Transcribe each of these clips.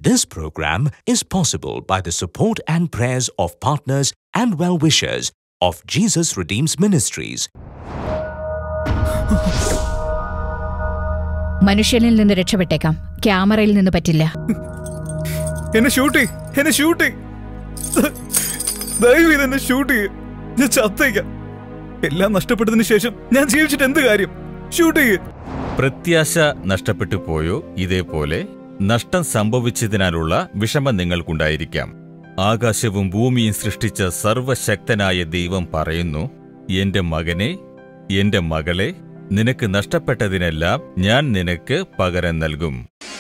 This program is possible by the support and prayers of partners and well wishers of Jesus Redeems Ministries. മനുഷ്യനിൽ നിന്ന് രക്ഷപ്പെട്ടേക്കാം ക്യാമറയിൽ നിന്ന് പറ്റില്ല എന്നെ ഷൂട്ട് ചെയ്യ് എന്നെ ഷൂട്ട് ചെയ്യ് ദയവ് ചെയ്ത് എന്നെ ഷൂട്ട് ചെയ്യ് ഞാൻ ചത്തേക്കാം എല്ലാം നഷ്ടപ്പെട്ടതിന് ശേഷം ഞാൻ ജീവിച്ചിട്ട് എന്ത് കാര്യം ഷൂട്ട് ചെയ്യ് പ്രത്യാശ നഷ്ടപ്പെട്ടു പോയോ ഇതേപോലെ നഷ്ടം സംഭവിച്ചതിനാലുള്ള വിഷമം നിങ്ങൾക്കുണ്ടായിരിക്കാം ആകാശവും ഭൂമിയും സൃഷ്ടിച്ച സർവശക്തനായ ദൈവം പറയുന്നു എന്റെ മകനെ എന്റെ മകളെ നിനക്ക് നഷ്ടപ്പെട്ടതിനെല്ലാം ഞാൻ നിനക്ക് പകരം നൽകും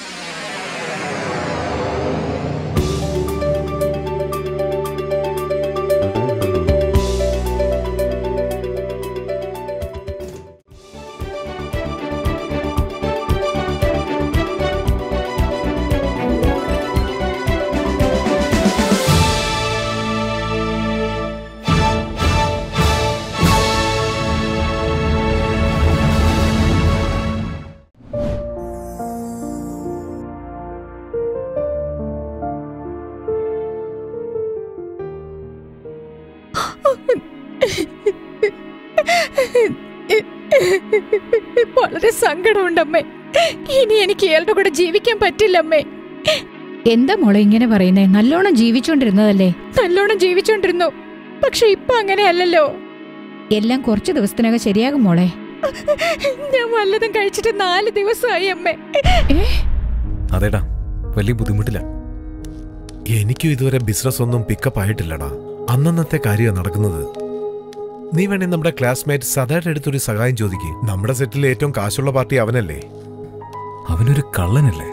വളരെ സങ്കടമുണ്ടമ്മേ ഇനി എനിക്ക് ഇയാളുടെ കൂടെ ജീവിക്കാൻ പറ്റില്ലമ്മേ എന്താ മോളെ ഇങ്ങനെ പറയുന്നേ നല്ലോണം ജീവിച്ചോണ്ടിരുന്നതല്ലേ നല്ലോണം ജീവിച്ചോണ്ടിരുന്നു പക്ഷെ ഇപ്പൊ അങ്ങനെയല്ലല്ലോ എല്ലാം കുറച്ച് ദിവസത്തിനകം ശരിയാകും മോളെ ഞാൻ വല്ലതും കഴിച്ചിട്ട് നാല് ദിവസമായി അമ്മേ ഏ അതേടാ വലിയ ബുദ്ധിമുട്ടില്ല എനിക്കും ഇതുവരെ ബിസിനസ് ഒന്നും പിക്കപ്പ് ആയിട്ടില്ലടാ അന്നന്നത്തെ കാര്യമാണ് നടക്കുന്നത് നീ വേണേ നമ്മുടെ ക്ലാസ്മേറ്റ് സദയുടെ അടുത്തൊരു സഹായം ചോദിക്ക് നമ്മുടെ സെറ്റിൽ ഏറ്റവും കാശുള്ള പാർട്ടി അവനല്ലേ അവനൊരു കള്ളനല്ലേ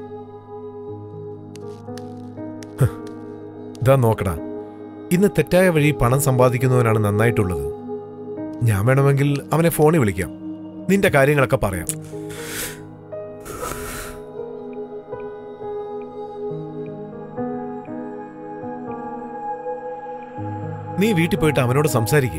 ഇതാ നോക്കടാ ഇന്ന് തെറ്റായ വഴി പണം സമ്പാദിക്കുന്നവനാണ് നന്നായിട്ടുള്ളത് ഞാൻ വേണമെങ്കിൽ അവനെ ഫോണിൽ വിളിക്കാം നിന്റെ കാര്യങ്ങളൊക്കെ പറയാം നീ വീട്ടിൽ പോയിട്ട് അവനോട് സംസാരിക്കേ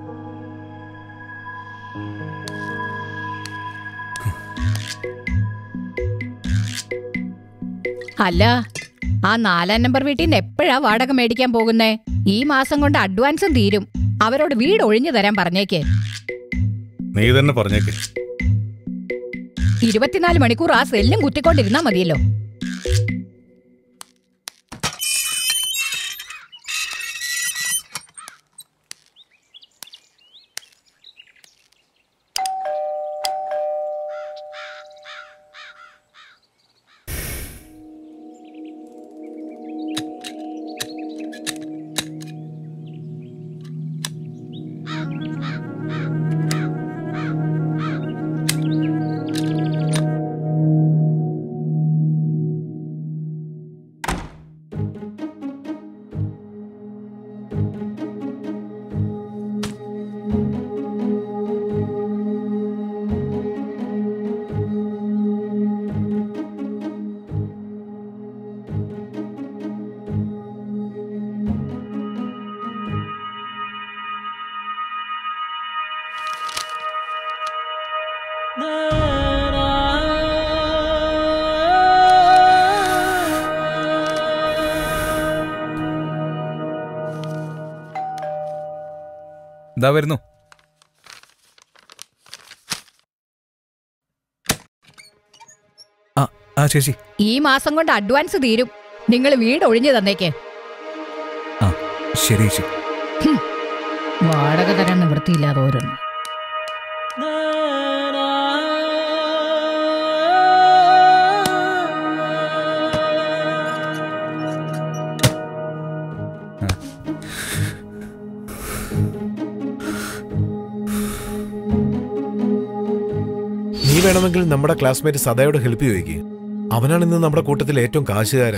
അല്ല ആ നാലാം നമ്പർ വീട്ടിൽ നിന്ന് എപ്പോഴാ വാടക മേടിക്കാൻ പോകുന്നേ ഈ മാസം കൊണ്ട് അഡ്വാൻസും തീരും അവരോട് വീട് ഒഴിഞ്ഞു തരാൻ പറഞ്ഞേക്ക് നീ തന്നെ പറഞ്ഞേക്ക് ഇരുപത്തിനാല് മണിക്കൂർ ആ സെല്ലും കുത്തിക്കൊണ്ടിരുന്നാ മതിയല്ലോ ഇതാ വരുന്നു ആ ആ ചേച്ചി ഈ മാസം കൊണ്ട് അഡ്വാൻസ് തീരും നിങ്ങൾ വീട് ഒഴിഞ്ഞു തന്നേക്ക് ആ ശരി ചേച്ചി വാടക തരാൻ നിവൃത്തിയില്ലാതെ ഓരോന്ന് നീ വേണമെങ്കിൽ നമ്മുടെ ക്ലാസ്മേറ്റ് സദയോട് ഹെൽപ്പ് ചോദിക്കുക അവനാണ് ഇന്ന് നമ്മുടെ കൂട്ടത്തിൽ ഏറ്റവും കാശുകാരൻ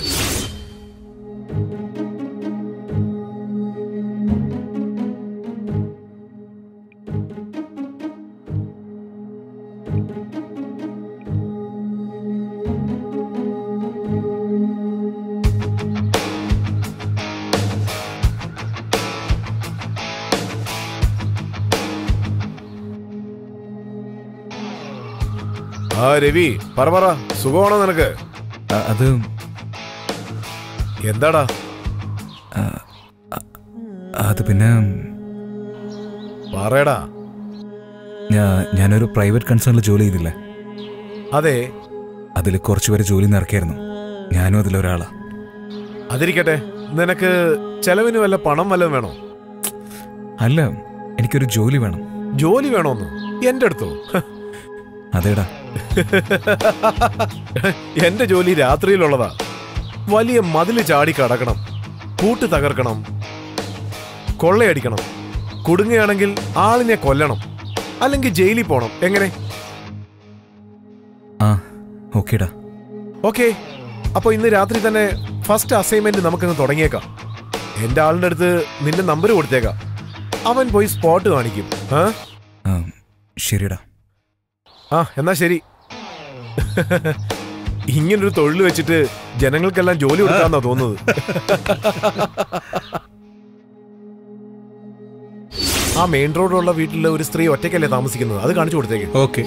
ആ രവി പറ പറ സുഖമാണോ നിനക്ക് ആ, അത് എന്താടാ അത് പിന്നെ പറയടാ ഞാ ഞാനൊരു പ്രൈവറ്റ് കൺസേണിൽ ജോലി ചെയ്തില്ലേ അതെ അതിൽ കുറച്ചുപേര് ജോലി നിറക്കായിരുന്നു ഞാനും അതിലൊരാളാ അതിരിക്കട്ടെ നിനക്ക് ചെലവിന് വല്ല പണം വല്ലതും വേണോ അല്ല എനിക്കൊരു ജോലി വേണം ജോലി വേണോന്ന് എന്റെ അടുത്തോ ഹ, അതേടാ എന്റെ ജോലി രാത്രിയിലുള്ളതാ വലിയ മതില് ചാടി കടക്കണം പൂട്ട് തകർക്കണം കൊള്ളയടിക്കണം കുടുങ്ങുകയാണെങ്കിൽ ആളിനെ കൊല്ലണം അല്ലെങ്കിൽ ജയിലിൽ പോണം എങ്ങനെ ആ ഓക്കേടാ ഓക്കെ അപ്പൊ ഇന്ന് രാത്രി തന്നെ ഫസ്റ്റ് അസൈൻമെന്റ് നമുക്കങ്ങ് തുടങ്ങിയേക്കാം എന്റെ ആളിന്റെ അടുത്ത് നിന്റെ നമ്പർ കൊടുത്തേക്കാം അവൻ പോയി സ്പോട്ട് കാണിക്കും ആ ആ ശരിടാ ആ എന്നാ ശരി ഇങ്ങനൊരു തൊഴിൽ വെച്ചിട്ട് ജനങ്ങൾക്കെല്ലാം ജോലി കൊടുക്കാന്നാ തോന്നുന്നത് ആ മെയിൻ റോഡിലുള്ള വീട്ടിലെ ഒരു സ്ത്രീ ഒറ്റയ്ക്കല്ലേ താമസിക്കുന്നത് അത് കാണിച്ചു കൊടുത്തേക്ക് ഓക്കെ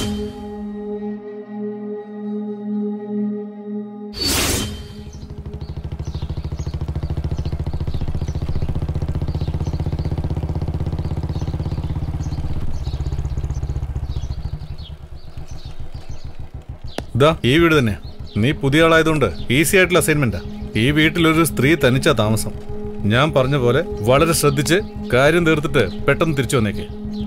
ഇതാ ഈ വീട് തന്നെ നീ പുതിയ ആളായതുകൊണ്ട് ഈസി ആയിട്ടുള്ള അസൈൻമെന്റാ ഈ വീട്ടിലൊരു സ്ത്രീ തനിച്ചാ താമസം ഞാൻ പറഞ്ഞ പോലെ വളരെ ശ്രദ്ധിച്ച് കാര്യം തീർത്തിട്ട് പെട്ടെന്ന് തിരിച്ചു വന്നേക്ക്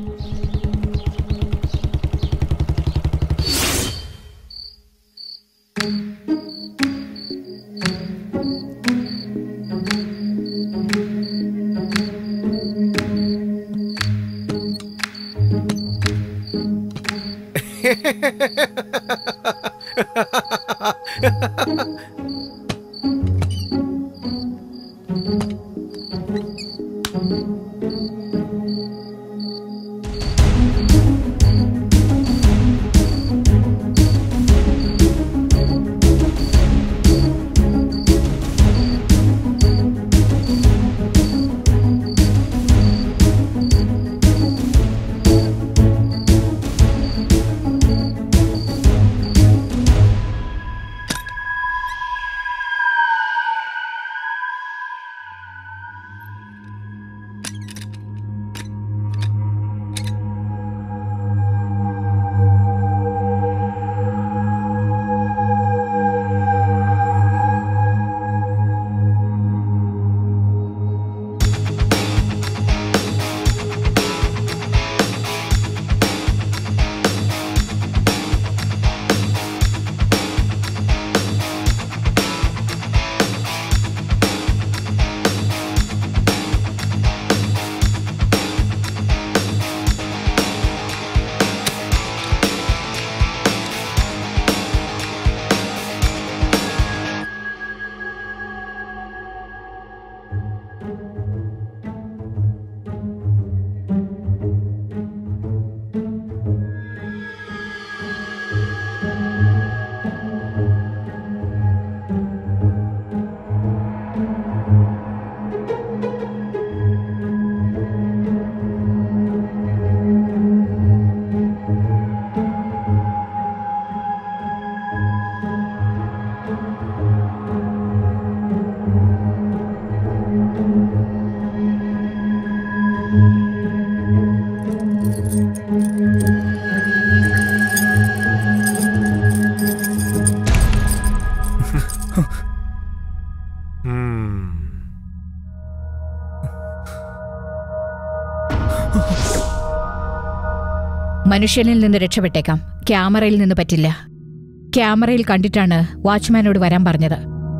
മനുഷ്യനിൽ നിന്ന് രക്ഷപ്പെട്ടേക്കാം ക്യാമറയിൽ നിന്ന് പറ്റില്ല ക്യാമറയിൽ കണ്ടിട്ടാണ് വാച്ച്മാനോട് വരാൻ പറഞ്ഞത്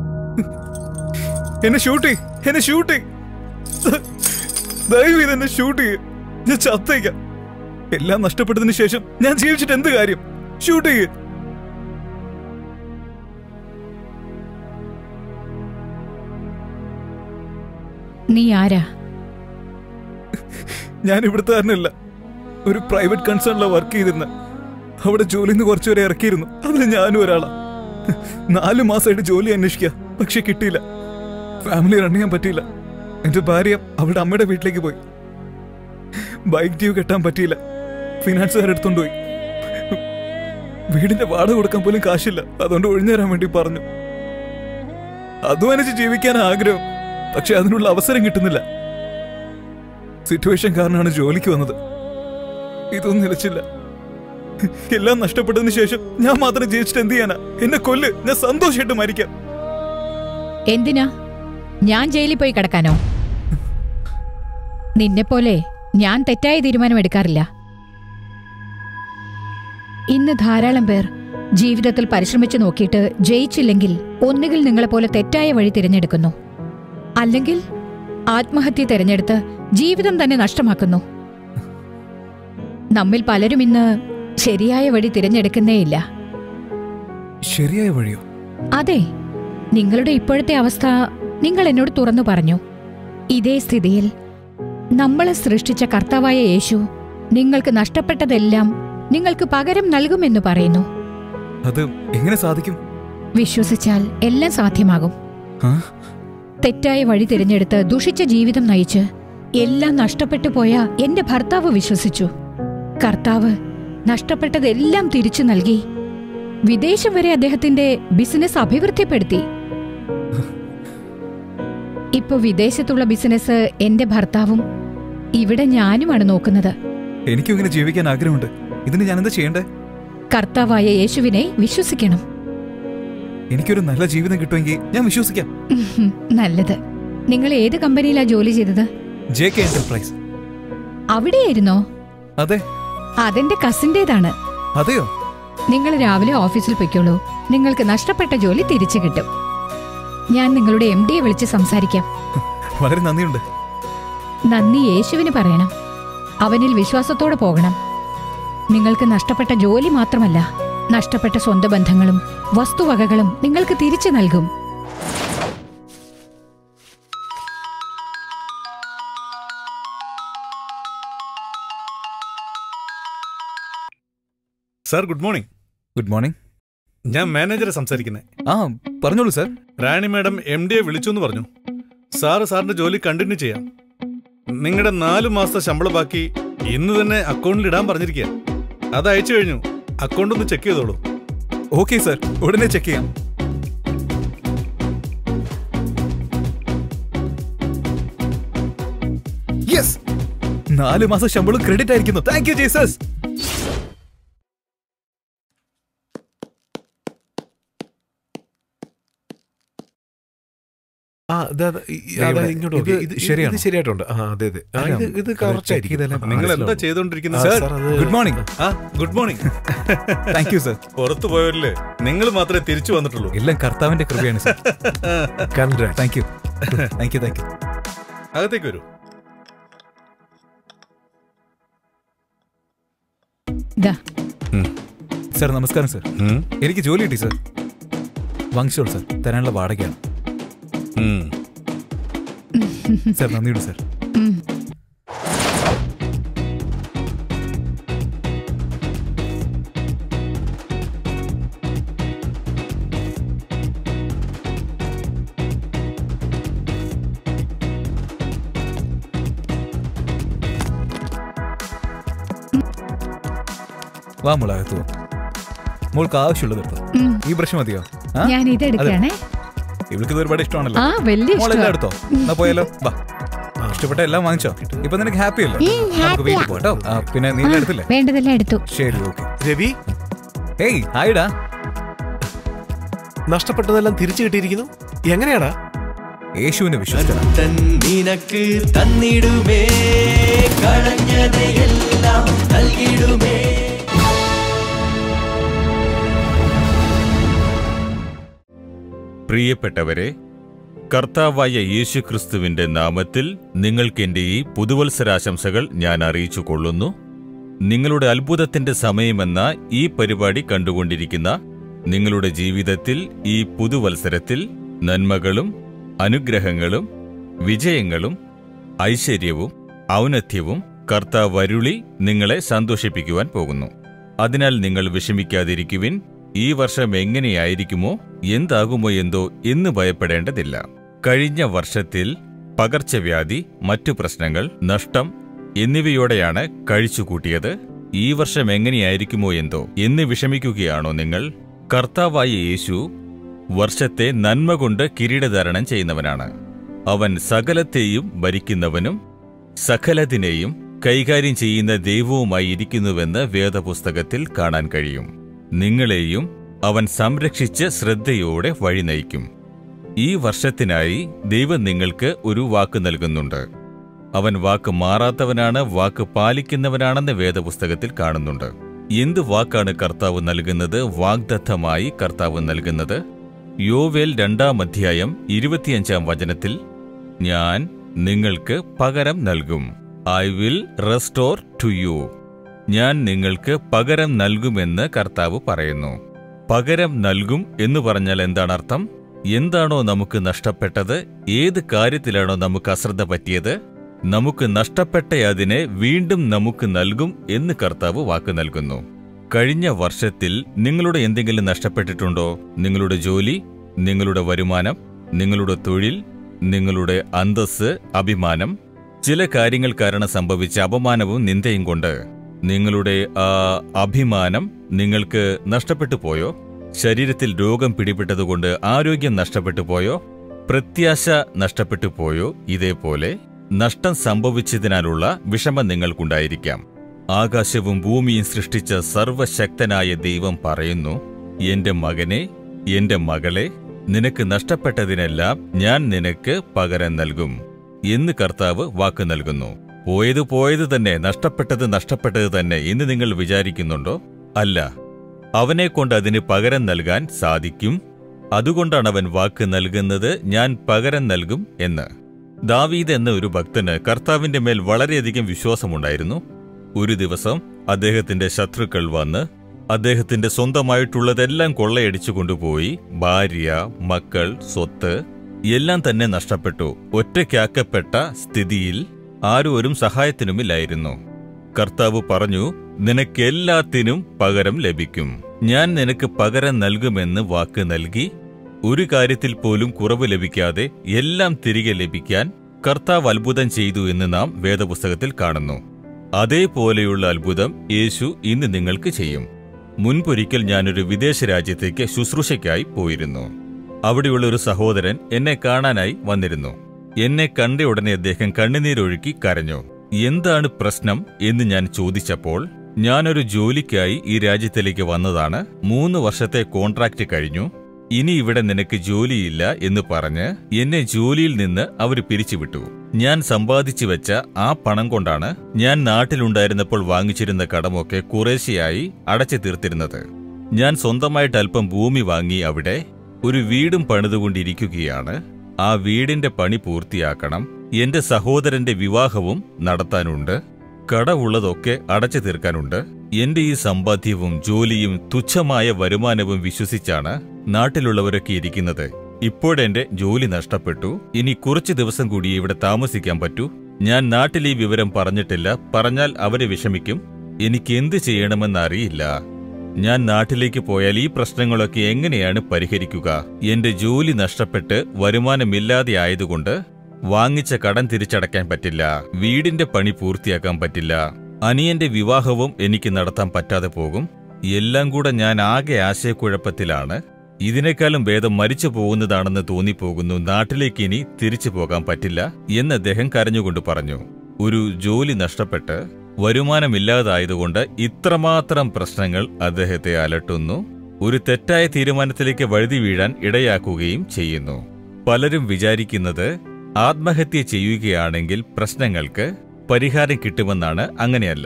എന്നെ ഷൂട്ട് ചെയ്യ് എന്നെ ഷൂട്ട് ചെയ്യ് ദയവ് ചെയ്ത് എന്നെ ഷൂട്ട് ചെയ്യ് ഞാൻ ചത്തേക്കാം എല്ലാം നഷ്ടപ്പെട്ടതിന് ശേഷം ഞാൻ ജീവിച്ചിട്ട് എന്ത് കാര്യം ഷൂട്ട് ചെയ്യ് നീ ആരാ ഞാൻ ഇവിടുത്തെ തന്നെയല്ല ഒരു പ്രൈവറ്റ് കൺസേണിലെ വർക്ക് ചെയ്തിരുന്ന അവിടെ ജോലിയിൽ നിന്ന് കുറച്ചുപേരെ ഇറക്കിയിരുന്നു അതിൽ ഞാനും ഒരാളാ നാലു മാസമായിട്ട് ജോലി അന്വേഷിക്കുക പക്ഷെ കിട്ടിയില്ല ഫാമിലി റൺ ചെയ്യാൻ പറ്റിയില്ല എന്റെ ഭാര്യ അവളുടെ അമ്മയുടെ വീട്ടിലേക്ക് പോയി ബൈക്ക് ഡ്യൂ കെട്ടാൻ പറ്റിയില്ല ഫിനാൻസുകാർ എടുത്തോണ്ട് പോയി വീടിന്റെ വാടക കൊടുക്കാൻ പോലും കാശില്ല അതുകൊണ്ട് ഒഴിഞ്ഞു തരാൻ വേണ്ടി പറഞ്ഞു അധ്വാനിച്ച് ജീവിക്കാൻ ആഗ്രഹം പക്ഷെ അതിനുള്ള അവസരം കിട്ടുന്നില്ല സിറ്റുവേഷൻ കാരണമാണ് ജോലിക്ക് വന്നത് ഇതൊന്നും നിലച്ചില്ല എല്ലാം നഷ്ടപ്പെട്ടതിന് ശേഷം ഞാൻ മാത്രം ജീവിച്ചിട്ട് എന്ത് ചെയ്യാനാ എന്നെ കൊല്ല് ഞാൻ സന്തോഷമായിട്ട് മരിക്കാം എന്തിനാ ഞാൻ ജയിലിൽ പോയി കിടക്കാനോ നിന്നെപ്പോലെ ഞാൻ തെറ്റായ തീരുമാനം എടുക്കാറില്ല ഇന്ന് ധാരാളം പേർ ജീവിതത്തിൽ പരിശ്രമിച്ചു നോക്കിയിട്ട് ജയിച്ചില്ലെങ്കിൽ ഒന്നുകിൽ നിങ്ങളെപ്പോലെ തെറ്റായ വഴി തിരഞ്ഞെടുക്കുന്നു അല്ലെങ്കിൽ ആത്മഹത്യ തിരഞ്ഞെടുത്ത് ജീവിതം തന്നെ നഷ്ടമാക്കുന്നു നമ്മിൽ പലരും ഇന്ന് ശരിയായ വഴി തിരഞ്ഞെടുക്കുന്നേയില്ല ശരിയായ വഴിയോ അതെ നിങ്ങളുടെ ഇപ്പോഴത്തെ അവസ്ഥ നിങ്ങൾ എന്നോട് തുറന്നു പറഞ്ഞു ഇതേ സ്ഥിതിയിൽ നമ്മളെ സൃഷ്ടിച്ച കർത്താവായ യേശു നിങ്ങൾക്ക് നഷ്ടപ്പെട്ടതെല്ലാം നിങ്ങൾക്ക് പകരം നൽകുമെന്ന് പറയുന്നു അത് എങ്ങനെ സാധിക്കും വിശ്വസിച്ചാൽ എല്ലാം സാധ്യമാകും ആ? തെറ്റായ വഴി തിരഞ്ഞെടുത്ത് ദുഷിച്ച ജീവിതം നയിച്ച് എല്ലാം നഷ്ടപ്പെട്ടു പോയ എന്റെ ഭർത്താവ് വിശ്വസിച്ചു കർത്താവ് നഷ്ടപ്പെട്ടതെല്ലാം തിരിച്ചു നൽകി വിദേശം വരെ അദ്ദേഹത്തിന്റെ ബിസിനസ് അഭിവൃദ്ധിപ്പെടുത്തി ഇപ്പൊ വിദേശത്തുള്ള ബിസിനസ് എന്റെ ഭർത്താവും ഇവിടെ ഞാനുമാണ് നോക്കുന്നത് എനിക്കും ഇങ്ങനെ ജീവിക്കാൻ ആഗ്രഹമുണ്ട് ഇതിന് ഞാൻ എന്താ ചെയ്യണ്ടേ കർത്താവായ യേശുവിനെ വിശ്വസിക്കണം എനിക്കൊരു നല്ല ജീവിതം കിട്ടുമെങ്കിൽ ഞാൻ വിശ്വസിക്കാം ഉഹും, നല്ലത് നിങ്ങൾ ഏത് കമ്പനിയിലാ ജോലി ചെയ്തത് ജെ കെ എന്റർപ്രൈസ് അവിടെയായിരുന്നോ അതെ അതെന്റെ കസിന്റേതാണ് അതെയോ നിങ്ങൾ രാവിലെ ഓഫീസിൽ പൊയ്ക്കോളൂ നിങ്ങൾക്ക് നഷ്ടപ്പെട്ട ജോലി തിരിച്ചു കിട്ടും ഞാൻ നിങ്ങളുടെ എം ഡിയെ വിളിച്ച് സംസാരിക്കാം വളരെ നന്ദിയുണ്ട് നന്ദി യേശുവിന് പറയണം അവനിൽ വിശ്വാസത്തോടെ പോകണം നിങ്ങൾക്ക് നഷ്ടപ്പെട്ട ജോലി മാത്രമല്ല നഷ്ടപ്പെട്ട സ്വന്തം ബന്ധങ്ങളും വസ്തുവകകളും നിങ്ങൾക്ക് തിരിച്ചു നൽകും sir good morning good morning ഞാൻ മാനേജറെ സംസാരിക്കുന്നത് ആ പറഞ്ഞോളൂ സാർ റാണി മാഡം എം ഡിയെ വിളിച്ചു എന്ന് പറഞ്ഞു സാറ് സാറിന്റെ ജോലി കണ്ടിന്യൂ ചെയ്യാം നിങ്ങളുടെ നാല് മാസത്തെ ശമ്പളം ബാക്കി ഇന്ന് തന്നെ അക്കൗണ്ടിൽ ഇടാൻ പറഞ്ഞിരിക്കുക അത് അയച്ചു കഴിഞ്ഞു അക്കൗണ്ട് ഒന്ന് ചെക്ക് ചെയ്തോളൂ ഓക്കെ സാർ ഉടനെ ചെക്ക് ചെയ്യാം യെസ് നാല് മാസം ശമ്പളം ക്രെഡിറ്റ് ആയിരിക്കുന്നു താങ്ക് യു ജീസസ് ആ അതെ അതെ ഈ- ദേ അതെ, ഇവിടെ. ഇങ്ങോട്ട് ഇത് നോക്കി. ഇത് ശരിയാണോ? ഇത് ശരിയായിട്ടുണ്ട് ആ അതെ അതെ ആ, ഇത് ഇത് അത് കറക്റ്റ് check ആയിരിക്കും ചെയ്താലേ നിങ്ങൾ എന്താ മനസ്സിലാവും. ചെയ്തോണ്ടിരിക്കുന്നത് ആ, സർ സാർ, അത് ഗുഡ് മോർണിംഗ് ആ good morning thank you sir പുറത്തു പോയവരില് നിങ്ങൾ മാത്രമേ തിരിച്ചു വന്നിട്ടുള്ളൂ എല്ലാം കർത്താവിന്റെ കൃപയാണ് sir Congrats. Thank you thank you thank you അകത്തേക്ക് വരൂ ദാ സർ നമസ്കാരം സർ ഉം. എനിക്ക് ജോലി കിട്ടി സർ വാങ്ങിച്ചോളൂ സർ തരാനുള്ള വാടകയാണ് ഉം. സർ നന്ദിയുണ്ട് സർ ഉം. വാ മോളെ അകത്ത് വാ മോൾക്ക് ആവശ്യമുള്ളത് എടുത്തോ ഉം. ഈ ബ്രഷ് മതിയോ ആ? ഞാൻ ഇതെടുക്കണേ ഇവൾക്ക് ഇത് ഒരുപാട് ഇഷ്ടമാണല്ലോ ആ വലിയ മോളെല്ലാം ഇഷ്ടം എടുത്തോ എന്നാ പോയാലോ വാ ഇഷ്ടപ്പെട്ട എല്ലാം വാങ്ങിച്ചോ ഇപ്പൊ നിനക്ക് ഹാപ്പി അല്ലേ നമുക്ക് വീട്ടിൽ പോട്ടോ ആ, പിന്നെ നീ എല്ലാം എടുത്തില്ലേ വേണ്ടതെല്ലാം എടുത്തു ശരി ഓക്കെ രവി ഹേയ് ഹായ്ഡാ നഷ്ടപ്പെട്ടതെല്ലാം തിരിച്ചു കിട്ടിയിരിക്കുന്നു എങ്ങനെയാടാ യേശുവിനെ വിശ്വസിക്കണം തൻ നിനക്ക് തന്നിടുമേ കളഞ്ഞതെല്ലാം നൽകിടുമേ പ്രിയപ്പെട്ടവരെ കർത്താവായ യേശുക്രിസ്തുവിന്റെ നാമത്തിൽ നിങ്ങൾക്കെന്റെ ഈ പുതുവത്സരാശംസകൾ ഞാൻ അറിയിച്ചു കൊള്ളുന്നു നിങ്ങളുടെ അത്ഭുതത്തിന്റെ സമയമെന്ന ഈ പരിപാടി കണ്ടുകൊണ്ടിരിക്കുന്ന നിങ്ങളുടെ ജീവിതത്തിൽ ഈ പുതുവത്സരത്തിൽ നന്മകളും അനുഗ്രഹങ്ങളും വിജയങ്ങളും ഐശ്വര്യവും ഔന്നത്യവും കർത്താവ് വരുളി നിങ്ങളെ സന്തോഷിപ്പിക്കുവാൻ പോകുന്നു അതിനാൽ നിങ്ങൾ വിഷമിക്കാതിരിക്കുവിൻ ഈ വർഷം എങ്ങനെയായിരിക്കുമോ എന്താകുമോ എന്തോ എന്ന് ഭയപ്പെടേണ്ടതില്ല കഴിഞ്ഞ വർഷത്തിൽ പകർച്ചവ്യാധി മറ്റു പ്രശ്നങ്ങൾ നഷ്ടം എന്നിവയോടെയാണ് കഴിച്ചുകൂട്ടിയത് ഈ വർഷം എങ്ങനെയായിരിക്കുമോ എന്തോ എന്ന് വിഷമിക്കുകയാണോ നിങ്ങൾ കർത്താവായ യേശു വർഷത്തെ നന്മ കൊണ്ട് കിരീടധാരണം ചെയ്യുന്നവനാണ് അവൻ സകലത്തെയും ഭരിക്കുന്നവനും സകലതിനെയും കൈകാര്യം ചെയ്യുന്ന ദൈവവുമായി ഇരിക്കുന്നുവെന്ന് വേദപുസ്തകത്തിൽ കാണാൻ കഴിയും നിങ്ങളെയും അവൻ സംരക്ഷിച്ച് ശ്രദ്ധയോടെ വഴി നയിക്കും ഈ വർഷത്തിനായി ദൈവം നിങ്ങൾക്ക് ഒരു വാക്ക് നൽകുന്നുണ്ട് അവൻ വാക്ക് മാറാത്തവനാണ് വാക്ക് പാലിക്കുന്നവനാണെന്ന് വേദപുസ്തകത്തിൽ കാണുന്നുണ്ട് എന്ത് വാക്കാണ് കർത്താവ് നൽകുന്നത് വാഗ്ദത്തമായി കർത്താവ് നൽകുന്നത് യോവേൽ രണ്ടാം അധ്യായം ഇരുപത്തിയഞ്ചാം വചനത്തിൽ ഞാൻ നിങ്ങൾക്ക് പകരം നൽകും I will restore to you ഞാൻ നിങ്ങൾക്ക് പകരം നൽകുമെന്ന് കർത്താവ് പറയുന്നു പകരം നൽകും എന്ന് പറഞ്ഞാൽ എന്താണ് അർത്ഥം എന്താണോ നമുക്ക് നഷ്ടപ്പെട്ടത് ഏത് കാര്യത്തിലാണോ നമുക്ക് അശ്രദ്ധ പറ്റിയത് നമുക്ക് നഷ്ടപ്പെട്ട അതിനെ വീണ്ടും നമുക്ക് നൽകും എന്ന് കർത്താവ് വാക്ക് നൽകുന്നു കഴിഞ്ഞ വർഷത്തിൽ നിങ്ങളുടെ എന്തെങ്കിലും നഷ്ടപ്പെട്ടിട്ടുണ്ടോ നിങ്ങളുടെ ജോലി നിങ്ങളുടെ വരുമാനം നിങ്ങളുടെ തൊഴിൽ നിങ്ങളുടെ അന്തസ് അഭിമാനം ചില കാര്യങ്ങൾ കാരണം സംഭവിച്ച അപമാനവും നിന്ദയും കൊണ്ട് നിങ്ങളുടെ ആ അഭിമാനം നിങ്ങൾക്ക് നഷ്ടപ്പെട്ടു പോയോ ശരീരത്തിൽ രോഗം പിടിപെട്ടതുകൊണ്ട് ആരോഗ്യം നഷ്ടപ്പെട്ടു പോയോ പ്രത്യാശ നഷ്ടപ്പെട്ടു പോയോ ഇതേപോലെ നഷ്ടം സംഭവിച്ചതിനാലുള്ള വിഷമം നിങ്ങൾക്കുണ്ടായിരിക്കാം ആകാശവും ഭൂമിയും സൃഷ്ടിച്ച സർവശക്തനായ ദൈവം പറയുന്നു എന്റെ മകനെ എന്റെ മകളെ നിനക്ക് നഷ്ടപ്പെട്ടതിനെല്ലാം ഞാൻ നിനക്ക് പകരം നൽകും എന്ന് കർത്താവ് വാക്ക് നൽകുന്നു പോയത് പോയത് തന്നെ നഷ്ടപ്പെട്ടത് നഷ്ടപ്പെട്ടത് തന്നെ എന്ന് നിങ്ങൾ വിചാരിക്കുന്നുണ്ടോ അല്ല അവനെ കൊണ്ട് അതിന് പകരം നൽകാൻ സാധിക്കും അതുകൊണ്ടാണ് അവൻ വാക്ക് നൽകുന്നത് ഞാൻ പകരം നൽകും എന്ന് ദാവീദ് എന്ന ഒരു ഭക്തന് കർത്താവിന്റെ മേൽ വളരെയധികം വിശ്വാസമുണ്ടായിരുന്നു ഒരു ദിവസം അദ്ദേഹത്തിന്റെ ശത്രുക്കൾ വന്ന് അദ്ദേഹത്തിന്റെ സ്വന്തമായിട്ടുള്ളതെല്ലാം കൊള്ളയടിച്ചു കൊണ്ടുപോയി ഭാര്യ മക്കൾ സ്വത്ത് എല്ലാം തന്നെ നഷ്ടപ്പെട്ടു ഒറ്റയ്ക്കാക്കപ്പെട്ട സ്ഥിതിയിൽ ആരും സഹായത്തിനുമില്ലായിരുന്നു കർത്താവ് പറഞ്ഞു നിനക്കെല്ലാത്തിനും പകരം ലഭിക്കും ഞാൻ നിനക്ക് പകരം നൽകുമെന്ന് വാക്ക് നൽകി ഒരു കാര്യത്തിൽ പോലും കുറവ് ലഭിക്കാതെ എല്ലാം തിരികെ ലഭിക്കാൻ കർത്താവ് അത്ഭുതം ചെയ്തു എന്ന് നാം വേദപുസ്തകത്തിൽ കാണുന്നു അതേപോലെയുള്ള അത്ഭുതം യേശു ഇന്ന് നിങ്ങൾക്ക് ചെയ്യും മുൻപൊരിക്കൽ ഞാനൊരു വിദേശ രാജ്യത്തേക്ക് ശുശ്രൂഷയ്ക്കായി പോയിരുന്നു അവിടെയുള്ള ഒരു സഹോദരൻ എന്നെ കാണാനായി വന്നിരുന്നു എന്നെ കണ്ട ഉടനെ അദ്ദേഹം കണ്ണുനീരൊഴുക്കി കരഞ്ഞു എന്താണ് പ്രശ്നം എന്ന് ഞാൻ ചോദിച്ചപ്പോൾ ഞാനൊരു ജോലിക്കായി ഈ രാജ്യത്തിലേക്ക് വന്നതാണ് മൂന്ന് വർഷത്തെ കോൺട്രാക്റ്റ് കഴിഞ്ഞു ഇനി ഇവിടെ നിനക്ക് ജോലിയില്ല എന്ന് പറഞ്ഞ് എന്നെ ജോലിയിൽ നിന്ന് അവർ പിരിച്ചുവിട്ടു ഞാൻ സമ്പാദിച്ചു വെച്ച ആ പണം കൊണ്ടാണ് ഞാൻ നാട്ടിലുണ്ടായിരുന്നപ്പോൾ വാങ്ങിച്ചിരുന്ന കടമൊക്കെ കുറേശ്ശെയായി അടച്ചു തീർത്തിരുന്നത് ഞാൻ സ്വന്തമായിട്ട് അല്പം ഭൂമി വാങ്ങി അവിടെ ഒരു വീടും പണിതുകൊണ്ടിരിക്കുകയാണ് ആ വീടിന്റെ പണി പൂർത്തിയാക്കണം എന്റെ സഹോദരന്റെ വിവാഹവും നടത്താനുണ്ട് കടവുള്ളതൊക്കെ അടച്ചു തീർക്കാനുണ്ട് എന്റെ ഈ സമ്പാദ്യവും ജോലിയും തുച്ഛമായ വരുമാനവും വിശ്വസിച്ചാണ് നാട്ടിലുള്ളവരൊക്കെ ഇരിക്കുന്നത് ഇപ്പോഴെന്റെ ജോലി നഷ്ടപ്പെട്ടു ഇനി കുറച്ചു ദിവസം കൂടി ഇവിടെ താമസിക്കാൻ പറ്റൂ ഞാൻ നാട്ടിൽ ഈ വിവരം പറഞ്ഞിട്ടില്ല പറഞ്ഞാൽ അവരെ വിഷമിക്കും എനിക്ക് എന്ത് ചെയ്യണമെന്നറിയില്ല ഞാൻ നാട്ടിലേക്ക് പോയാൽ ഈ പ്രശ്നങ്ങളൊക്കെ എങ്ങനെയാണ് പരിഹരിക്കുക എന്റെ ജോലി നഷ്ടപ്പെട്ട് വരുമാനമില്ലാതെ ആയതുകൊണ്ട് വാങ്ങിച്ച കടം തിരിച്ചടയ്ക്കാൻ പറ്റില്ല വീടിന്റെ പണി പൂർത്തിയാക്കാൻ പറ്റില്ല അനിയന്റെ വിവാഹവും എനിക്ക് നടത്താൻ പറ്റാതെ പോകും എല്ലാം കൂടെ ഞാൻ ആകെ ആശയക്കുഴപ്പത്തിലാണ് ഇതിനേക്കാളും ഭേദം മരിച്ചു പോകുന്നതാണെന്ന് തോന്നിപ്പോകുന്നു നാട്ടിലേക്ക് ഇനി തിരിച്ചു പോകാൻ പറ്റില്ല എന്ന് അദ്ദേഹം കരഞ്ഞുകൊണ്ട് പറഞ്ഞു ഒരു ജോലി നഷ്ടപ്പെട്ട് വരുമാനമില്ലാതായതുകൊണ്ട് ഇത്രമാത്രം പ്രശ്നങ്ങൾ അദ്ദേഹത്തെ അലട്ടുന്നു ഒരു തെറ്റായ തീരുമാനത്തിലേക്ക് വഴുതി വീഴാൻ ഇടയാക്കുകയും ചെയ്യുന്നു പലരും വിചാരിക്കുന്നത് ആത്മഹത്യ ചെയ്യുകയാണെങ്കിൽ പ്രശ്നങ്ങൾക്ക് പരിഹാരം കിട്ടുമെന്നാണ് അങ്ങനെയല്ല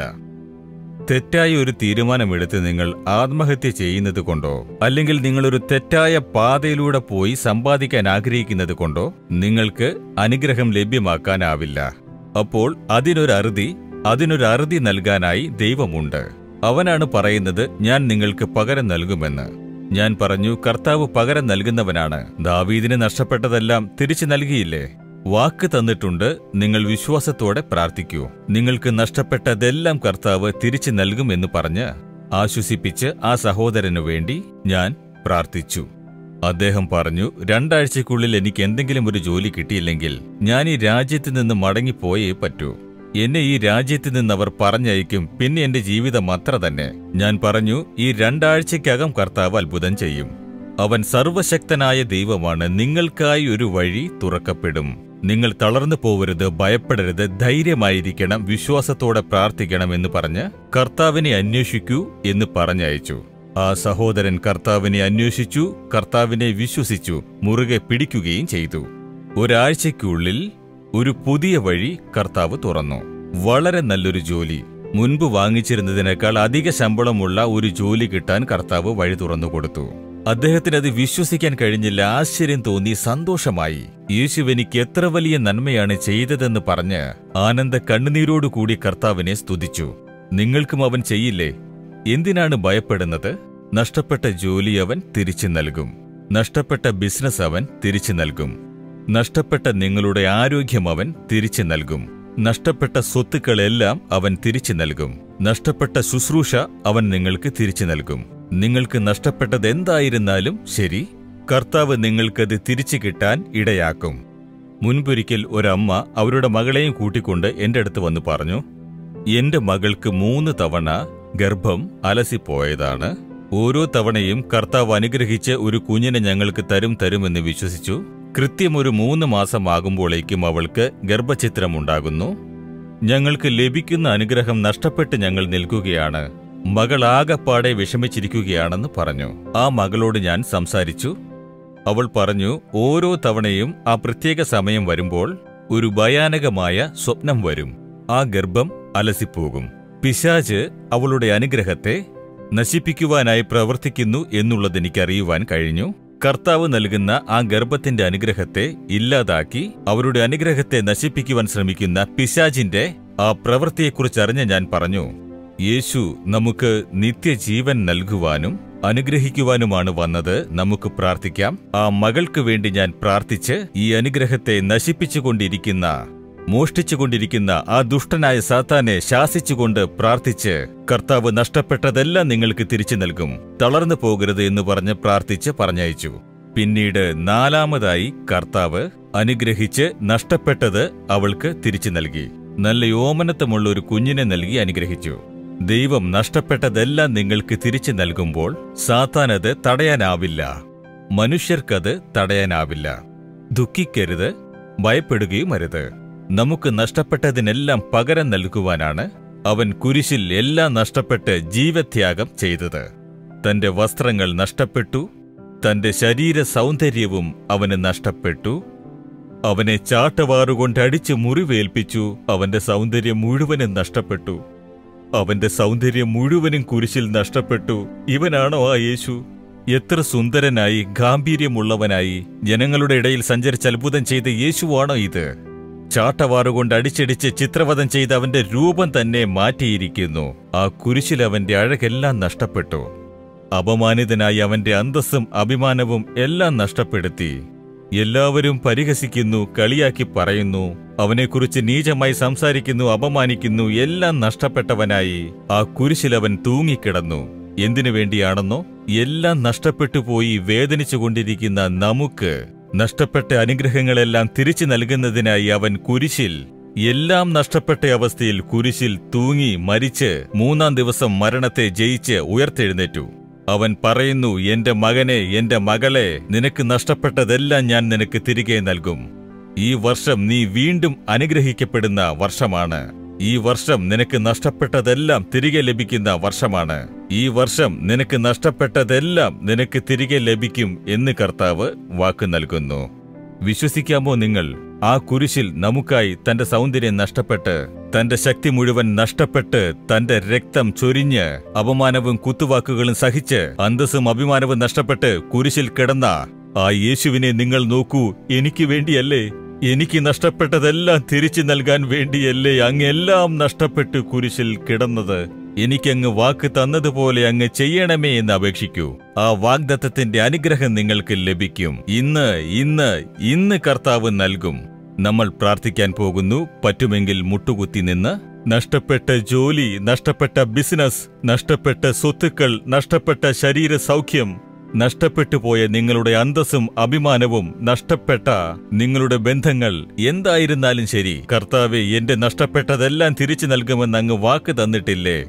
തെറ്റായ ഒരു തീരുമാനമെടുത്ത് നിങ്ങൾ ആത്മഹത്യ ചെയ്യുന്നത് കൊണ്ടോ അല്ലെങ്കിൽ നിങ്ങളൊരു തെറ്റായ പാതയിലൂടെ പോയി സമ്പാദിക്കാൻ ആഗ്രഹിക്കുന്നത് കൊണ്ടോ നിങ്ങൾക്ക് അനുഗ്രഹം ലഭ്യമാക്കാനാവില്ല അപ്പോൾ അതിനൊരു അറുതി അതിനൊരു അറുതി നൽകാനായി ദൈവമുണ്ട് അവനാണ് പറയുന്നത് ഞാൻ നിങ്ങൾക്ക് പകരം നൽകുമെന്ന് ഞാൻ പറഞ്ഞു കർത്താവ് പകരം നൽകുന്നവനാണ് ദാവീദിന് നഷ്ടപ്പെട്ടതെല്ലാം തിരിച്ചു നൽകിയില്ലേ വാക്ക് തന്നിട്ടുണ്ട് നിങ്ങൾ വിശ്വാസത്തോടെ പ്രാർത്ഥിക്കൂ നിങ്ങൾക്ക് നഷ്ടപ്പെട്ടതെല്ലാം കർത്താവ് തിരിച്ചു നൽകുമെന്ന് പറഞ്ഞ് ആശ്വസിപ്പിച്ച് ആ സഹോദരനു വേണ്ടി ഞാൻ പ്രാർത്ഥിച്ചു അദ്ദേഹം പറഞ്ഞു രണ്ടാഴ്ചയ്ക്കുള്ളിൽ എനിക്ക് എന്തെങ്കിലും ഒരു ജോലി കിട്ടിയില്ലെങ്കിൽ ഞാൻ ഈ രാജ്യത്ത് നിന്ന് മടങ്ങിപ്പോയേ പറ്റൂ എന്നെ ഈ രാജ്യത്ത് നിന്ന് അവർ പറഞ്ഞയക്കും പിന്നെ എന്റെ ജീവിതം അത്ര തന്നെ ഞാൻ പറഞ്ഞു ഈ രണ്ടാഴ്ചയ്ക്കകം കർത്താവ് അത്ഭുതം ചെയ്യും അവൻ സർവശക്തനായ ദൈവമാണ് നിങ്ങൾക്കായി ഒരു വഴി തുറക്കപ്പെടും നിങ്ങൾ തളർന്നു പോവരുത് ഭയപ്പെടരുത് ധൈര്യമായിരിക്കണം വിശ്വാസത്തോടെ പ്രാർത്ഥിക്കണം എന്ന് പറഞ്ഞ് കർത്താവിനെ അന്വേഷിക്കൂ എന്ന് പറഞ്ഞയച്ചു ആ സഹോദരൻ കർത്താവിനെ അന്വേഷിച്ചു കർത്താവിനെ വിശ്വസിച്ചു മുറുകെ പിടിക്കുകയും ചെയ്തു ഒരാഴ്ചയ്ക്കുള്ളിൽ ഒരു പുതിയ വഴി കർത്താവ് തുറന്നു വളരെ നല്ലൊരു ജോലി മുൻപ് വാങ്ങിച്ചിരുന്നതിനേക്കാൾ അധിക ശമ്പളമുള്ള ഒരു ജോലി കിട്ടാൻ കർത്താവ് വഴി തുറന്നു കൊടുത്തു അദ്ദേഹത്തിന് അത് വിശ്വസിക്കാൻ കഴിഞ്ഞില്ല ആശ്ചര്യം തോന്നി സന്തോഷമായി യേശു എനിക്ക് എത്ര വലിയ നന്മയാണ് ചെയ്തതെന്ന് പറഞ്ഞ് ആനന്ദ കണ്ണുനീരോടുകൂടി കർത്താവിനെ സ്തുതിച്ചു നിങ്ങൾക്കും അവൻ ചെയ്യില്ലേ എന്തിനാണ് ഭയപ്പെടുന്നത് നഷ്ടപ്പെട്ട ജോലി അവൻ തിരിച്ചു നൽകും നഷ്ടപ്പെട്ട ബിസിനസ് അവൻ തിരിച്ചു നൽകും നഷ്ടപ്പെട്ട നിങ്ങളുടെ ആരോഗ്യം അവൻ തിരിച്ചു നൽകും നഷ്ടപ്പെട്ട സ്വത്തുക്കളെല്ലാം അവൻ തിരിച്ചു നൽകും നഷ്ടപ്പെട്ട ശുശ്രൂഷ അവൻ നിങ്ങൾക്ക് തിരിച്ചു നൽകും നിങ്ങൾക്ക് നഷ്ടപ്പെട്ടത് എന്തായിരുന്നാലും ശരി കർത്താവ് നിങ്ങൾക്കത് തിരിച്ചു കിട്ടാൻ ഇടയാക്കും മുൻപൊരിക്കൽ ഒരമ്മ അവരുടെ മകളെയും കൂട്ടിക്കൊണ്ട് എന്റെ അടുത്ത് വന്ന് പറഞ്ഞു എന്റെ മകൾക്ക് മൂന്ന് തവണ ഗർഭം അലസിപ്പോയതാണ് ഓരോ തവണയും കർത്താവ് അനുഗ്രഹിച്ച് ഒരു കുഞ്ഞിനെ ഞങ്ങൾക്ക് തരും തരുമെന്ന് വിശ്വസിച്ചു കൃത്യം ഒരു മൂന്ന് മാസമാകുമ്പോഴേക്കും അവൾക്ക് ഗർഭചിത്രമുണ്ടാകുന്നു ഞങ്ങൾക്ക് ലഭിക്കുന്ന അനുഗ്രഹം നഷ്ടപ്പെട്ട് ഞങ്ങൾ നിൽക്കുകയാണ് മകൾ ആകപ്പാടെ വിഷമിച്ചിരിക്കുകയാണെന്ന് പറഞ്ഞു ആ മകളോട് ഞാൻ സംസാരിച്ചു അവൾ പറഞ്ഞു ഓരോ തവണയും ആ പ്രത്യേക സമയം വരുമ്പോൾ ഒരു ഭയാനകമായ സ്വപ്നം വരും ആ ഗർഭം അലസിപ്പോകും പിശാച് അവളുടെ അനുഗ്രഹത്തെ നശിപ്പിക്കുവാനായി പ്രവർത്തിക്കുന്നു എന്നുള്ളതെനിക്കറിയുവാൻ കഴിഞ്ഞു കർത്താവ് നൽകുന്ന ആ ഗർഭത്തിന്റെ അനുഗ്രഹത്തെ ഇല്ലാതാക്കി അവരുടെ അനുഗ്രഹത്തെ നശിപ്പിക്കുവാൻ ശ്രമിക്കുന്ന പിശാചിന്റെ ആ പ്രവൃത്തിയെക്കുറിച്ചറിഞ്ഞ ഞാൻ പറഞ്ഞു യേശു നമുക്ക് നിത്യജീവൻ നൽകുവാനും അനുഗ്രഹിക്കുവാനുമാണ് വന്നത് നമുക്ക് പ്രാർത്ഥിക്കാം ആ മകൾക്ക് വേണ്ടി ഞാൻ പ്രാർത്ഥിച്ച് ഈ അനുഗ്രഹത്തെ നശിപ്പിച്ചുകൊണ്ടിരിക്കുന്ന മോഷ്ടിച്ചുകൊണ്ടിരിക്കുന്ന ആ ദുഷ്ടനായ സാത്താനെ ശാസിച്ചുകൊണ്ട് പ്രാർത്ഥിച്ച് കർത്താവ് നഷ്ടപ്പെട്ടതെല്ലാം നിങ്ങൾക്ക് തിരിച്ചു നൽകും തളർന്നു പോകരുത് എന്ന് പറഞ്ഞ് പ്രാർത്ഥിച്ച് പറഞ്ഞയച്ചു പിന്നീട് നാലാമതായി കർത്താവ് അനുഗ്രഹിച്ച് നഷ്ടപ്പെട്ടത് അവൾക്ക് തിരിച്ചു നൽകി നല്ല ഓമനത്വമുള്ള ഒരു കുഞ്ഞിനെ നൽകി അനുഗ്രഹിച്ചു ദൈവം നഷ്ടപ്പെട്ടതെല്ലാം നിങ്ങൾക്ക് തിരിച്ചു നൽകുമ്പോൾ സാത്താനത് തടയാനാവില്ല മനുഷ്യർക്കത് തടയാനാവില്ല ദുഃഖിക്കരുത് ഭയപ്പെടുകയും അരുത് നമുക്ക് നഷ്ടപ്പെട്ടതിനെല്ലാം പകരം നൽകുവാനാണ് അവൻ കുരിശിൽ എല്ലാം നഷ്ടപ്പെട്ട് ജീവത്യാഗം ചെയ്തത് തന്റെ വസ്ത്രങ്ങൾ നഷ്ടപ്പെട്ടു തന്റെ ശരീര സൗന്ദര്യവും അവന് നഷ്ടപ്പെട്ടു അവനെ ചാട്ടവാറുകൊണ്ട് അടിച്ച് മുറിവേൽപ്പിച്ചു അവന്റെ സൗന്ദര്യം മുഴുവനും നഷ്ടപ്പെട്ടു അവന്റെ സൗന്ദര്യം മുഴുവനും കുരിശിൽ നഷ്ടപ്പെട്ടു ഇവനാണോ ആ യേശു എത്ര സുന്ദരനായി ഗാംഭീര്യമുള്ളവനായി ജനങ്ങളുടെ ഇടയിൽ സഞ്ചരിച്ച് അത്ഭുതം ചെയ്ത യേശുവാണോ ഇത് ചാട്ടവാറുകൊണ്ട് അടിച്ചടിച്ച് ചിത്രവധം ചെയ്ത് അവന്റെ രൂപം തന്നെ മാറ്റിയിരിക്കുന്നു ആ കുരിശിൽ അവന്റെ അഴകെല്ലാം നഷ്ടപ്പെട്ടു അപമാനിതനായി അവന്റെ അന്തസ്സും അഭിമാനവും എല്ലാം നഷ്ടപ്പെടുത്തി എല്ലാവരും പരിഹസിക്കുന്നു കളിയാക്കി പറയുന്നു അവനെക്കുറിച്ച് നീചമായി സംസാരിക്കുന്നു അപമാനിക്കുന്നു എല്ലാം നഷ്ടപ്പെട്ടവനായി ആ കുരിശിൽ അവൻ തൂങ്ങിക്കിടന്നു എന്തിനു വേണ്ടിയാണെന്നോ എല്ലാം നഷ്ടപ്പെട്ടു പോയി വേദനിച്ചുകൊണ്ടിരിക്കുന്ന നമുക്ക് നഷ്ടപ്പെട്ട അനുഗ്രഹങ്ങളെല്ലാം തിരിച്ചു നൽകുന്നതിനായി അവൻ കുരിശിൽ എല്ലാം നഷ്ടപ്പെട്ട അവസ്ഥയിൽ കുരിശിൽ തൂങ്ങി മരിച്ച് മൂന്നാം ദിവസം മരണത്തെ ജയിച്ച് ഉയർത്തെഴുന്നേറ്റു അവൻ പറയുന്നു എന്റെ മകനെ എന്റെ മകളെ നിനക്ക് നഷ്ടപ്പെട്ടതെല്ലാം ഞാൻ നിനക്ക് തിരികെ നൽകും ഈ വർഷം നീ വീണ്ടും അനുഗ്രഹിക്കപ്പെടുന്ന വർഷമാണ് ഈ വർഷം നിനക്ക് നഷ്ടപ്പെട്ടതെല്ലാം തിരികെ ലഭിക്കുന്ന വർഷമാണ് ഈ വർഷം നിനക്ക് നഷ്ടപ്പെട്ടതെല്ലാം നിനക്ക് തിരികെ ലഭിക്കും എന്ന് കർത്താവ് വാക്ക് നൽകുന്നു വിശ്വസിക്കാമോ നിങ്ങൾ ആ കുരിശിൽ നമുക്കായി തന്റെ സൗന്ദര്യം നഷ്ടപ്പെട്ട് തന്റെ ശക്തി മുഴുവൻ നഷ്ടപ്പെട്ട് തന്റെ രക്തം ചൊരിഞ്ഞ് അപമാനവും കുത്തുവാക്കുകളും സഹിച്ച് അന്തസ്സും അഭിമാനവും നഷ്ടപ്പെട്ട് കുരിശിൽ കിടന്ന ആ യേശുവിനെ നിങ്ങൾ നോക്കൂ എനിക്ക് വേണ്ടിയല്ലേ എനിക്ക് നഷ്ടപ്പെട്ടതെല്ലാം തിരിച്ചു നൽകാൻ വേണ്ടിയല്ലേ അങ്ങ് എല്ലാം നഷ്ടപ്പെട്ട് കുരിശിൽ കിടന്നത് എനിക്കങ്ങ് വാക്ക് തന്നതുപോലെ അങ്ങ് ചെയ്യണമേ എന്ന് അപേക്ഷിക്കൂ ആ വാഗ്ദത്തത്തിന്റെ അനുഗ്രഹം നിങ്ങൾക്ക് ലഭിക്കും ഇന്ന് ഇന്ന് ഇന്ന് കർത്താവ് നൽകും നമ്മൾ പ്രാർത്ഥിക്കാൻ പോകുന്നു പറ്റുമെങ്കിൽ മുട്ടുകുത്തി നിന്ന് നഷ്ടപ്പെട്ട ജോലി നഷ്ടപ്പെട്ട ബിസിനസ് നഷ്ടപ്പെട്ട സ്വത്തുക്കൾ നഷ്ടപ്പെട്ട ശരീര സൗഖ്യം നഷ്ടപ്പെട്ടു പോയ നിങ്ങളുടെ അന്തസ്സും അഭിമാനവും നഷ്ടപ്പെട്ട നിങ്ങളുടെ ബന്ധങ്ങൾ എന്തായിരുന്നാലും ശരി കർത്താവെ എന്റെ നഷ്ടപ്പെട്ടതെല്ലാം തിരിച്ചു നൽകുമെന്ന് അങ്ങ് വാക്ക് തന്നിട്ടില്ലേ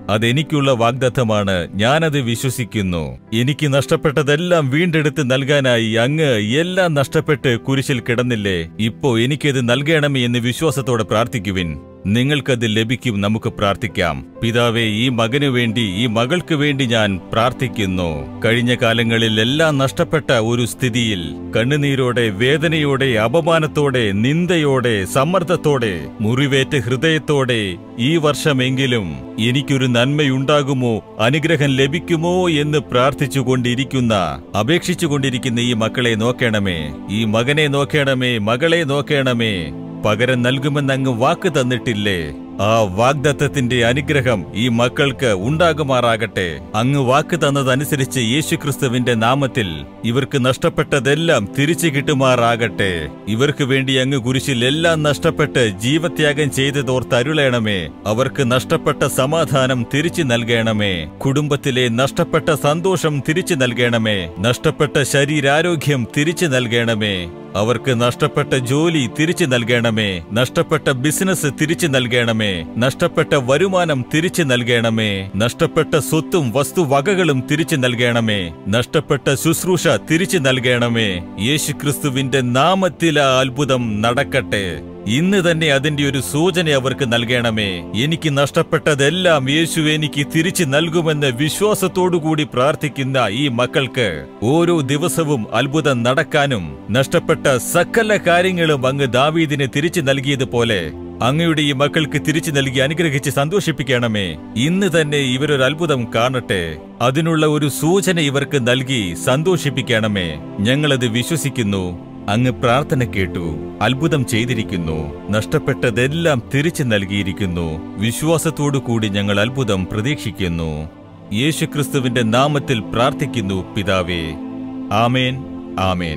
അതെനിക്കുള്ള വാഗ്ദത്തമാണ് ഞാനത് വിശ്വസിക്കുന്നു എനിക്ക് നഷ്ടപ്പെട്ടതെല്ലാം വീണ്ടെടുത്ത് നൽകാനായി അങ്ങ് എല്ലാം നഷ്ടപ്പെട്ട് കുരിശിൽ കിടന്നില്ലേ ഇപ്പോ എനിക്കത് നൽകണമേ എന്ന് വിശ്വാസത്തോടെ പ്രാർത്ഥിക്കുവിൻ നിങ്ങൾക്കത് ലഭിക്കും നമുക്ക് പ്രാർത്ഥിക്കാം പിതാവേ ഈ മകനു വേണ്ടി ഈ മകൾക്ക് വേണ്ടി ഞാൻ പ്രാർത്ഥിക്കുന്നു കഴിഞ്ഞ കാലങ്ങളിൽ എല്ലാം നഷ്ടപ്പെട്ട ഒരു സ്ഥിതിയിൽ കണ്ണുനീരോടെ വേദനയോടെ അപമാനത്തോടെ നിന്ദയോടെ സമ്മർദ്ദത്തോടെ മുറിവേറ്റ ഹൃദയത്തോടെ ഈ വർഷമെങ്കിലും എനിക്കൊരു നന്മയുണ്ടാകുമോ അനുഗ്രഹം ലഭിക്കുമോ എന്ന് പ്രാർത്ഥിച്ചുകൊണ്ടിരിക്കുന്ന അപേക്ഷിച്ചുകൊണ്ടിരിക്കുന്ന ഈ മക്കളെ നോക്കണമേ ഈ മകനെ നോക്കണമേ മകളെ നോക്കണമേ പകരം നൽകുമെന്ന് അങ്ങ് വാക്ക് തന്നിട്ടില്ലേ ആ വാഗ്ദത്തത്തിന്റെ അനുഗ്രഹം ഈ മക്കൾക്ക് ഉണ്ടാകുമാറാകട്ടെ അങ്ങ് വാക്ക് തന്നതനുസരിച്ച് യേശുക്രിസ്തുവിന്റെ നാമത്തിൽ ഇവർക്ക് നഷ്ടപ്പെട്ടതെല്ലാം തിരിച്ചു കിട്ടുമാറാകട്ടെ ഇവർക്ക് വേണ്ടി അങ്ങ് കുരിശിൽ എല്ലാം നഷ്ടപ്പെട്ട് ജീവത്യാഗം ചെയ്തതോർത്തരുളേണമേ അവർക്ക് നഷ്ടപ്പെട്ട സമാധാനം തിരിച്ചു നൽകണമേ കുടുംബത്തിലെ നഷ്ടപ്പെട്ട സന്തോഷം തിരിച്ചു നൽകണമേ നഷ്ടപ്പെട്ട ശരീരാരോഗ്യം തിരിച്ചു നൽകണമേ അവർക്ക് നഷ്ടപ്പെട്ട ജോലി തിരിച്ചു നൽകണമേ നഷ്ടപ്പെട്ട ബിസിനസ് തിരിച്ചു നൽകണമേ നഷ്ടപ്പെട്ട വരുമാനം തിരിച്ചു നൽകണമേ നഷ്ടപ്പെട്ട സ്വത്തും വസ്തുവകകളും തിരിച്ചു നൽകണമേ നഷ്ടപ്പെട്ട ശുശ്രൂഷ തിരിച്ചു നൽകണമേ യേശുക്രിസ്തുവിന്റെ നാമത്തിൽ ആ അത്ഭുതം നടക്കട്ടെ ഇന്ന് തന്നെ അതിന്റെ ഒരു സൂചന അവർക്ക് നൽകണമേ എനിക്ക് നഷ്ടപ്പെട്ടതെല്ലാം യേശു എനിക്ക് തിരിച്ചു നൽകുമെന്ന് വിശ്വാസത്തോടുകൂടി പ്രാർത്ഥിക്കുന്ന ഈ മക്കൾക്ക് ഓരോ ദിവസവും അത്ഭുതം നടക്കാനും നഷ്ടപ്പെട്ട സകല കാര്യങ്ങളും അങ്ങ് ദാവീദിന് തിരിച്ചു നൽകിയതുപോലെ അങ്ങയുടെ ഈ മക്കൾക്ക് തിരിച്ചു നൽകി അനുഗ്രഹിച്ച് സന്തോഷിപ്പിക്കണമേ ഇന്ന് തന്നെ ഇവരൊരു അത്ഭുതം കാണട്ടെ അതിനുള്ള ഒരു സൂചന ഇവർക്ക് നൽകി സന്തോഷിപ്പിക്കണമേ ഞങ്ങളത് വിശ്വസിക്കുന്നു അങ്ങ് പ്രാർത്ഥന കേട്ടു അത്ഭുതം ചെയ്തിരിക്കുന്നു നഷ്ടപ്പെട്ടതെല്ലാം തിരിച്ചു നൽകിയിരിക്കുന്നു വിശ്വാസത്തോടു കൂടി ഞങ്ങൾ അത്ഭുതം പ്രതീക്ഷിക്കുന്നു യേശുക്രിസ്തുവിന്റെ നാമത്തിൽ പ്രാർത്ഥിക്കുന്നു പിതാവേ ആമേൻ ആമേൻ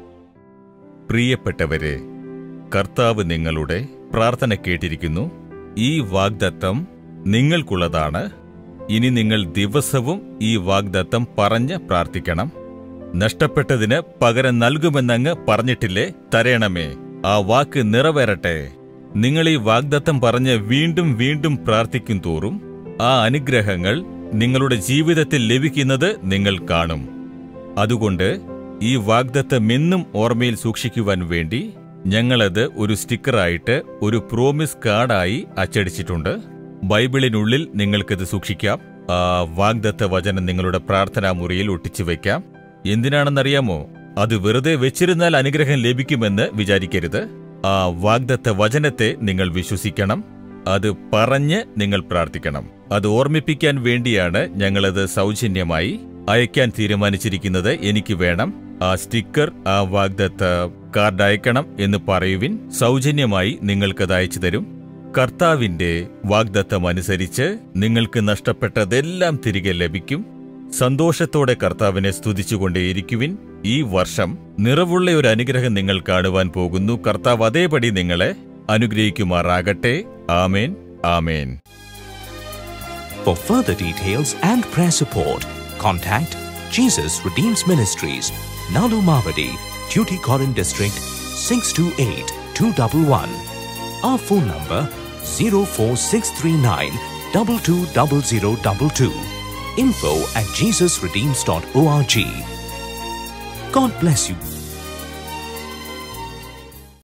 പ്രിയപ്പെട്ടവരെ കർത്താവ് നിങ്ങളുടെ പ്രാർത്ഥന കേട്ടിരിക്കുന്നു ഈ വാഗ്ദത്തം നിങ്ങൾക്കുള്ളതാണ് ഇനി നിങ്ങൾ ദിവസവും ഈ വാഗ്ദത്തം പറഞ്ഞ് പ്രാർത്ഥിക്കണം നഷ്ടപ്പെട്ടതിന് പകരം നൽകുമെന്നങ്ങ് പറഞ്ഞിട്ടില്ലേ തരയണമേ ആ വാക്ക് നിറവേറട്ടെ നിങ്ങൾ ഈ വാഗ്ദത്തം പറഞ്ഞ് വീണ്ടും വീണ്ടും പ്രാർത്ഥിക്കും തോറും ആ അനുഗ്രഹങ്ങൾ നിങ്ങളുടെ ജീവിതത്തിൽ ലഭിക്കുന്നത് നിങ്ങൾ കാണും അതുകൊണ്ട് ഈ വാഗ്ദത്തം എന്നും ഓർമ്മയിൽ സൂക്ഷിക്കുവാൻ വേണ്ടി ഞങ്ങളത് ഒരു സ്റ്റിക്കറായിട്ട് ഒരു പ്രോമിസ് കാർഡായി അച്ചടിച്ചിട്ടുണ്ട് ബൈബിളിനുള്ളിൽ നിങ്ങൾക്കത് സൂക്ഷിക്കാം ആ വാഗ്ദത്ത വചനം നിങ്ങളുടെ പ്രാർത്ഥനാ മുറിയിൽ ഒട്ടിച്ചു വയ്ക്കാം എന്തിനാണെന്നറിയാമോ അത് വെറുതെ വെച്ചിരുന്നാൽ അനുഗ്രഹം ലഭിക്കുമെന്ന് വിചാരിക്കരുത് ആ വാഗ്ദത്ത വചനത്തെ നിങ്ങൾ വിശ്വസിക്കണം അത് പറഞ്ഞ് നിങ്ങൾ പ്രാർത്ഥിക്കണം അത് ഓർമ്മിപ്പിക്കാൻ വേണ്ടിയാണ് ഞങ്ങളത് സൗജന്യമായി അയക്കാൻ തീരുമാനിച്ചിരിക്കുന്നത് എനിക്ക് വേണം ആ സ്റ്റിക്കർ ആ വാഗ്ദത്ത കാർഡ് അയക്കണം എന്ന് പറയുവിൻ സൗജന്യമായി നിങ്ങൾക്കത് അയച്ചു തരും കർത്താവിന്റെ വാഗ്ദത്തം അനുസരിച്ച് നിങ്ങൾക്ക് നഷ്ടപ്പെട്ടതെല്ലാം തിരികെ ലഭിക്കും സന്തോഷത്തോടെ കർത്താവിനെ സ്തുതിച്ചുകൊണ്ടേയിരിക്കുവിൻ ഈ വർഷം നിറവുള്ള ഒരു അനുഗ്രഹം നിങ്ങൾ കാണുവാൻ പോകുന്നു കർത്താവ് അതേപടി നിങ്ങളെ അനുഗ്രഹിക്കുമാറാകട്ടെ ആമേൻ ആമേൻ For further details and prayer support, contact Jesus Redeems Ministries, Nalu Mavadi, Tuticorin District, 628-211. Our phone number 04639 220022. Info at jesusredeems.org. God bless you.